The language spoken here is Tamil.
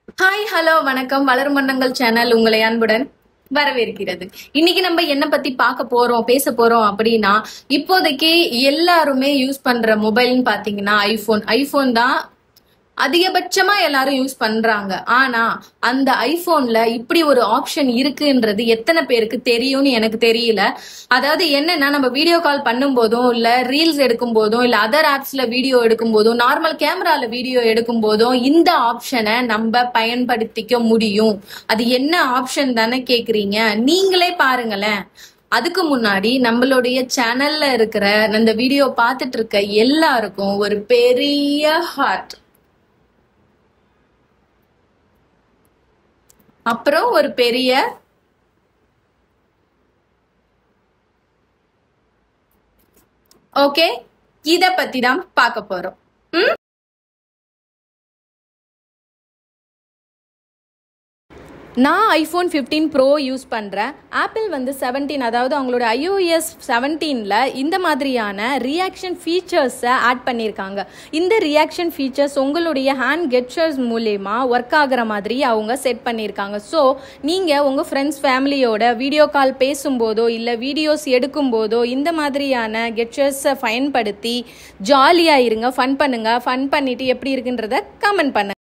ஹாய் ஹலோ வணக்கம் வளரும் வண்ணங்கள் சேனல் உங்களை அன்புடன் வரவேற்கிறது இன்னைக்கு நம்ம என்ன பத்தி பார்க்க போறோம் பேச போறோம் அப்படின்னா இப்போதைக்கு எல்லாருமே யூஸ் பண்ற மொபைல்னு பாத்தீங்கன்னா ஐபோன் ஐபோன் தான் அதிகபட்சமா எல்லாரும் யூஸ் பண்றாங்க ஆனா அந்த ஐபோன்ல இப்படி ஒரு ஆப்ஷன் இருக்குன்றது எத்தனை பேருக்கு தெரியும்னு எனக்கு தெரியல அதாவது என்னன்னா நம்ம வீடியோ கால் பண்ணும் போதும் இல்ல ரீல்ஸ் எடுக்கும் போதும் இல்ல அதர் ஆப்ஸ்ல வீடியோ எடுக்கும் போதும் நார்மல் கேமரால வீடியோ எடுக்கும் போதும் இந்த ஆப்ஷனை நம்ம பயன்படுத்திக்க முடியும் அது என்ன ஆப்ஷன் தானே கேக்குறீங்க நீங்களே பாருங்களேன் அதுக்கு முன்னாடி நம்மளுடைய சேனல்ல இருக்கிற அந்த வீடியோ பார்த்துட்டு இருக்க எல்லாருக்கும் ஒரு பெரிய ஹார்ட் அப்புறம் ஒரு பெரிய ஓகே இத பத்தி தான் பார்க்க போறோம் ம்? நான் ஐஃபோன் ஃபிஃப்டீன் ப்ரோ யூஸ் பண்ணுறேன் ஆப்பிள் வந்து செவன்டீன் அதாவது அவங்களோட ஐஓஎஸ் செவன்டீனில் இந்த மாதிரியான ரியாக்ஷன் ஃபீச்சர்ஸை ஆட் பண்ணியிருக்காங்க இந்த ரியாக்ஷன் ஃபீச்சர்ஸ் உங்களுடைய ஹேண்ட் கெட்சர்ஸ் மூலயமா ஒர்க் ஆகுற மாதிரி அவங்க செட் பண்ணியிருக்காங்க ஸோ நீங்கள் உங்கள் ஃப்ரெண்ட்ஸ் ஃபேமிலியோட வீடியோ கால் பேசும்போதோ இல்லை வீடியோஸ் எடுக்கும்போதோ இந்த மாதிரியான கெட்சர்ஸை பயன்படுத்தி ஜாலியாக இருங்க ஃபன் பண்ணுங்கள் ஃபன் பண்ணிவிட்டு எப்படி இருக்குன்றத கமெண்ட் பண்ணுங்க